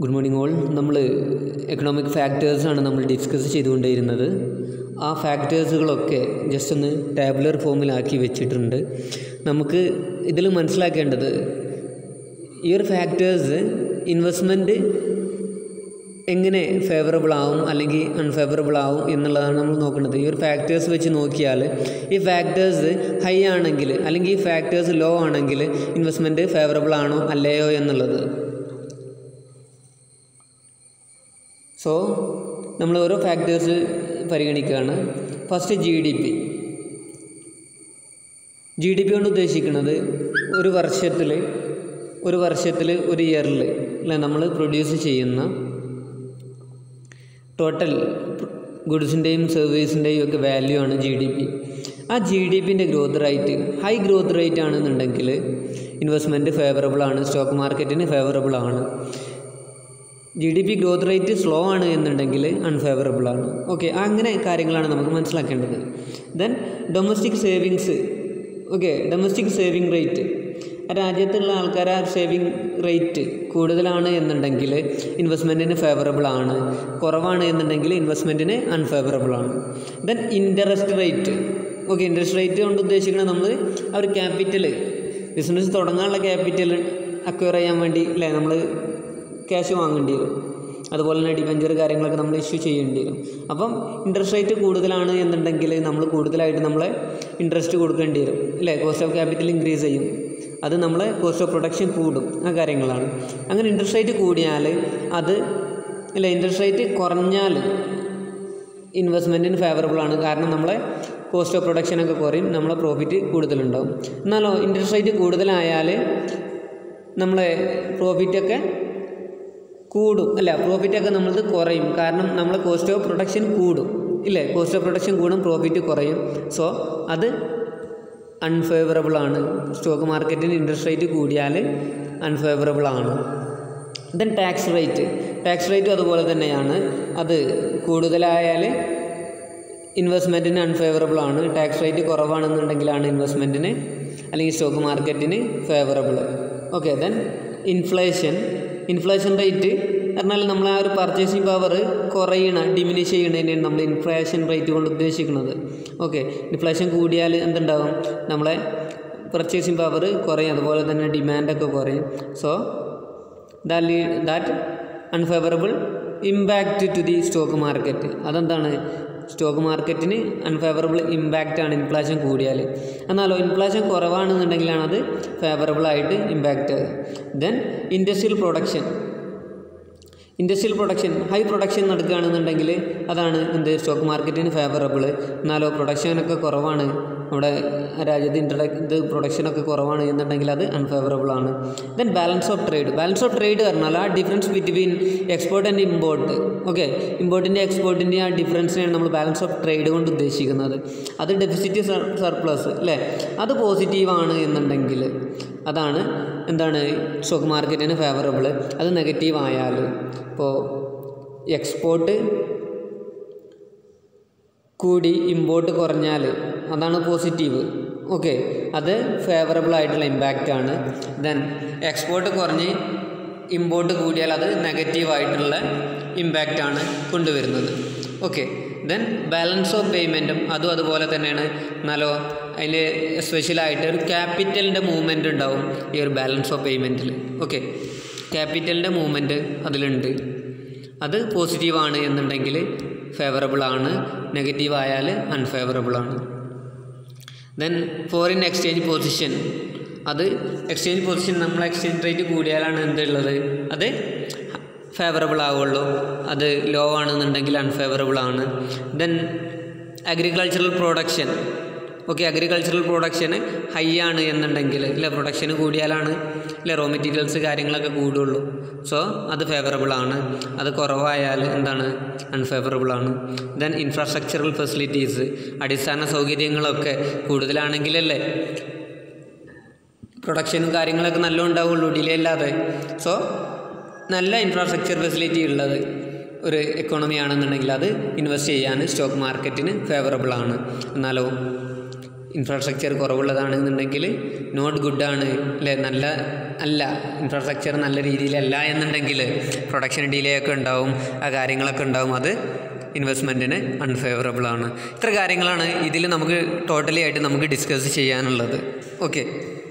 good morning all നമ്മൾ economic ഫാക്ടേഴ്സാണ് നമ്മൾ ഡിസ്കസ് ചെയ്തുകൊണ്ടിരുന്നത് ആ ഫാക്ടേഴ്സുകളൊക്കെ ജസ്റ്റ് ഒന്ന് ടാബുലർ ഫോമിലാക്കി വെച്ചിട്ടുണ്ട് നമുക്ക് ഇതിൽ മനസ്സിലാക്കേണ്ടത് ഈ ഒരു ഫാക്ടേഴ്സ് ഇൻവെസ്റ്റ്മെൻറ്റ് എങ്ങനെ ഫേവറബിൾ ആവും അല്ലെങ്കിൽ അൺഫേവറബിൾ ആവും എന്നുള്ളതാണ് നമ്മൾ നോക്കേണ്ടത് ഈ ഒരു ഫാക്ടേഴ്സ് വെച്ച് നോക്കിയാൽ ഈ ഫാക്ടേഴ്സ് ഹൈ ആണെങ്കിൽ അല്ലെങ്കിൽ ഈ ഫാക്ടേഴ്സ് ലോ ആണെങ്കിൽ ഇൻവെസ്റ്റ്മെൻറ്റ് ഫേവറബിൾ ആണോ അല്ലയോ എന്നുള്ളത് സോ നമ്മൾ ഓരോ ഫാക്ടേഴ്സ് പരിഗണിക്കുകയാണ് first G D P G D P കൊണ്ട് ഉദ്ദേശിക്കുന്നത് ഒരു വർഷത്തിൽ ഒരു വർഷത്തിൽ ഒരു ഇയറിൽ അല്ലെ നമ്മൾ പ്രൊഡ്യൂസ് ചെയ്യുന്ന ടോട്ടൽ ഗുഡ്സിൻ്റെയും സർവീസിൻ്റെയും ഒക്കെ വാല്യൂ ആണ് ജി ഡി പി ആ ജി ഡി പിൻ്റെ growth rate high growth rate ആണെന്നുണ്ടെങ്കിൽ ഇൻവെസ്റ്റ്മെൻറ്റ് ഫേവറബിൾ ആണ് സ്റ്റോക്ക് മാർക്കറ്റിന് ഫേവറബിൾ ആണ് G D P growth rate slow ആണ് എന്നുണ്ടെങ്കിൽ അൺഫേവറബിൾ ആണ് ഓക്കെ അങ്ങനെ കാര്യങ്ങളാണ് നമുക്ക് മനസ്സിലാക്കേണ്ടത് then domestic savings okay domestic saving rate രാജ്യത്തുള്ള ആൾക്കാർ ആ സേവിങ് റേറ്റ് കൂടുതലാണ് എന്നുണ്ടെങ്കിൽ ഇൻവെസ്റ്റ്മെൻറ്റിന് ഫേവറബിൾ ആണ് കുറവാണ് എന്നുണ്ടെങ്കിൽ ഇൻവെസ്റ്റ്മെൻറ്റിന് അൺഫേവറബിൾ ആണ് then interest rate okay interest rate കൊണ്ട് ഉദ്ദേശിക്കുന്നത് നമ്മൾ ആ ഒരു ക്യാപിറ്റൽ ബിസിനസ് തുടങ്ങാനുള്ള ക്യാപിറ്റൽ അക്വയർ ചെയ്യാൻ വേണ്ടി അല്ലേ നമ്മൾ ക്യാഷ് വാങ്ങേണ്ടി വരും അതുപോലെ തന്നെ ഡിബഞ്ചർ കാര്യങ്ങളൊക്കെ നമ്മൾ ഇഷ്യൂ ചെയ്യേണ്ടി വരും അപ്പം ഇൻട്രസ്റ്റ് റേറ്റ് കൂടുതലാണ് എന്നുണ്ടെങ്കിൽ നമ്മൾ കൂടുതലായിട്ട് നമ്മളെ ഇൻട്രസ്റ്റ് കൊടുക്കേണ്ടി വരും അല്ലേ കോസ്റ്റ് ഓഫ് ക്യാപിറ്റൽ ഇൻക്രീസ് ചെയ്യും അത് നമ്മളെ കോസ്റ്റ് ഓഫ് പ്രൊഡക്ഷൻ കൂടും ആ കാര്യങ്ങളാണ് അങ്ങനെ ഇൻട്രസ്റ്റ് റേറ്റ് കൂടിയാൽ അത് അല്ല ഇൻട്രസ്റ്റ് റേറ്റ് കുറഞ്ഞാൽ ഇൻവെസ്റ്റ്മെൻറ്റിന് ഫേവറബിൾ ആണ് കാരണം നമ്മളെ കോസ്റ്റ് ഓഫ് പ്രൊഡക്ഷനൊക്കെ കുറയും നമ്മളെ പ്രോഫിറ്റ് കൂടുതലുണ്ടാവും എന്നാലോ ഇൻട്രസ്റ്റ് റേറ്റ് കൂടുതലായാൽ നമ്മളെ പ്രോഫിറ്റൊക്കെ കൂടും അല്ല പ്രോഫിറ്റൊക്കെ നമ്മളത് കുറയും കാരണം നമ്മളെ കോസ്റ്റ് ഓഫ് പ്രൊഡക്ഷൻ കൂടും ഇല്ലേ കോസ്റ്റ് ഓഫ് പ്രൊഡക്ഷൻ കൂടും പ്രോഫിറ്റ് കുറയും സോ അത് അൺഫേവറബിൾ ആണ് സ്റ്റോക്ക് മാർക്കറ്റിന് ഇൻട്രസ്റ്റ് റേറ്റ് കൂടിയാൽ അൺഫേവറബിൾ ആണ് ദെൻ ടാക്സ് റേറ്റ് ടാക്സ് റേറ്റും അതുപോലെ തന്നെയാണ് അത് കൂടുതലായാൽ ഇൻവെസ്റ്റ്മെൻറ്റിന് അൺഫേവറബിൾ ആണ് ടാക്സ് റേറ്റ് കുറവാണെന്നുണ്ടെങ്കിലാണ് ഇൻവെസ്റ്റ്മെൻറ്റിന് അല്ലെങ്കിൽ സ്റ്റോക്ക് മാർക്കറ്റിന് favourable okay then inflation inflation rate പറഞ്ഞാൽ നമ്മൾ ആ ഒരു പർച്ചേസിങ് പവർ കുറയണ ഡിമിനിഷ് ചെയ്യണതിനാണ് നമ്മൾ ഇൻഫ്ലേഷൻ റേറ്റ് കൊണ്ട് ഉദ്ദേശിക്കുന്നത് ഓക്കെ ഇൻഫ്ലേഷൻ കൂടിയാൽ എന്തുണ്ടാവും നമ്മളെ പർച്ചേസിങ് പവർ കുറയും അതുപോലെ തന്നെ ഡിമാൻഡൊക്കെ കുറയും so that that unfavourable impact to the stock market അതെന്താണ് സ്റ്റോക്ക് മാർക്കറ്റിന് അൺഫേവറബിൾ ഇമ്പാക്റ്റ് ആണ് ഇൻഫ്ലേഷൻ കൂടിയാൽ എന്നാലോ ഇൻഫ്ലേഷൻ കുറവാണെന്നുണ്ടെങ്കിലാണ് അത് ഫേവറബിൾ ആയിട്ട് impact then industrial production industrial production high production നടക്കുകയാണെന്നുണ്ടെങ്കിൽ അതാണ് എന്ത് സ്റ്റോക്ക് മാർക്കറ്റിന് ഫേവറബിൾ എന്നാലോ പ്രൊഡക്ഷനൊക്കെ കുറവാണ് നമ്മുടെ രാജ്യത്ത് ഇൻട്രഡ ഇത് പ്രൊഡക്ഷനൊക്കെ കുറവാണ് എന്നുണ്ടെങ്കിൽ അത് അൺഫേവറബിൾ ആണ് then balance of trade balance of trade പറഞ്ഞാൽ ആ difference between export and import okay ഇമ്പോർട്ടിൻ്റെ എക്സ്പോർട്ടിൻ്റെ ആ ഡിഫറൻസിനെയാണ് നമ്മൾ ബാലൻസ് ഓഫ് ട്രേഡ് കൊണ്ട് ഉദ്ദേശിക്കുന്നത് അത് ഡെഫിസിറ്റ് സർപ്ലസ് അല്ലേ അത് പോസിറ്റീവാണ് എന്നുണ്ടെങ്കിൽ അതാണ് എന്താണ് സ്റ്റോക്ക് മാർക്കറ്റിന് ഫേവറബിൾ അത് നെഗറ്റീവ് ആയാൽ ഇപ്പോൾ എക്സ്പോർട്ട് കൂടി ഇമ്പോർട്ട് കുറഞ്ഞാൽ അതാണ് പോസിറ്റീവ് ഓക്കെ അത് ഫേവറബിൾ ആയിട്ടുള്ള ഇമ്പാക്റ്റ് ആണ് ദെൻ എക്സ്പോർട്ട് കുറഞ്ഞ് ഇമ്പോർട്ട് കൂടിയാൽ അത് നെഗറ്റീവ് ആയിട്ടുള്ള ഇമ്പാക്റ്റ് ആണ് കൊണ്ടുവരുന്നത് ഓക്കെ ദെൻ ബാലൻസ് ഓഫ് പേയ്മെൻറ്റും അതും അതുപോലെ തന്നെയാണ് എന്നാലോ അതിൽ സ്പെഷ്യലായിട്ട് ഒരു ക്യാപിറ്റലിൻ്റെ മൂവ്മെൻറ്റ് ഉണ്ടാവും ഈ ഒരു ബാലൻസ് ഓഫ് പേയ്മെൻറ്റിൽ ഓക്കെ ക്യാപിറ്റലിൻ്റെ മൂവ്മെൻറ്റ് അതിലുണ്ട് അത് പോസിറ്റീവാണ് എന്നുണ്ടെങ്കിൽ ഫേവറബിൾ ആണ് നെഗറ്റീവ് ആയാൽ അൺഫേവറബിൾ ആണ് ദെൻ ഫോറിൻ എക്സ്ചേഞ്ച് പൊസിഷൻ അത് എക്സ്ചേഞ്ച് പൊസിഷൻ നമ്മൾ എക്സ്ചേഞ്ച് റേറ്റ് കൂടിയാലാണ് എന്തുള്ളത് അത് ഫേവറബിൾ ആവുള്ളൂ അത് ലോ ആണെന്നുണ്ടെങ്കിൽ അൺഫേവറബിൾ ആണ് then agricultural production okay agricultural പ്രൊഡക്ഷന് ഹൈ ആണ് എന്നുണ്ടെങ്കിൽ ഇല്ല പ്രൊഡക്ഷന് കൂടിയാലാണ് ഇല്ല റോ മെറ്റീരിയൽസ് കാര്യങ്ങളൊക്കെ കൂടുള്ളൂ സോ അത് ഫേവറബിൾ ആണ് അത് കുറവായാൽ എന്താണ് അൺഫേവറബിൾ ആണ് ദെൻ ഇൻഫ്രാസ്ട്രക്ചറൽ ഫെസിലിറ്റീസ് അടിസ്ഥാന സൗകര്യങ്ങളൊക്കെ കൂടുതലാണെങ്കിലല്ലേ പ്രൊഡക്ഷനും കാര്യങ്ങളൊക്കെ നല്ല ഉണ്ടാവുള്ളൂ ഡിലേ ഇല്ലാതെ സോ നല്ല ഇൻഫ്രാസ്ട്രക്ചർ ഫെസിലിറ്റി ഉള്ളത് ഒരു എക്കോണമി ആണെന്നുണ്ടെങ്കിൽ അത് ഇൻവെസ്റ്റ് ചെയ്യാൻ സ്റ്റോക്ക് മാർക്കറ്റിന് ഫേവറബിൾ ആണ് എന്നാലോ ഇൻഫ്രാസ്ട്രക്ചർ കുറവുള്ളതാണെന്നുണ്ടെങ്കിൽ നോട്ട് ഗുഡാണ് അല്ലേ നല്ല അല്ല ഇൻഫ്രാസ്ട്രക്ചർ നല്ല രീതിയിലല്ല എന്നുണ്ടെങ്കിൽ പ്രൊഡക്ഷൻ ഡിലേ ഒക്കെ ഉണ്ടാവും ആ കാര്യങ്ങളൊക്കെ ഉണ്ടാവും അത് ഇൻവെസ്റ്റ്മെൻറ്റിന് അൺഫേവറബിൾ ആണ് ഇത്ര കാര്യങ്ങളാണ് ഇതിൽ നമുക്ക് ടോട്ടലി ആയിട്ട് നമുക്ക് ഡിസ്കസ് ചെയ്യാനുള്ളത് ഓക്കെ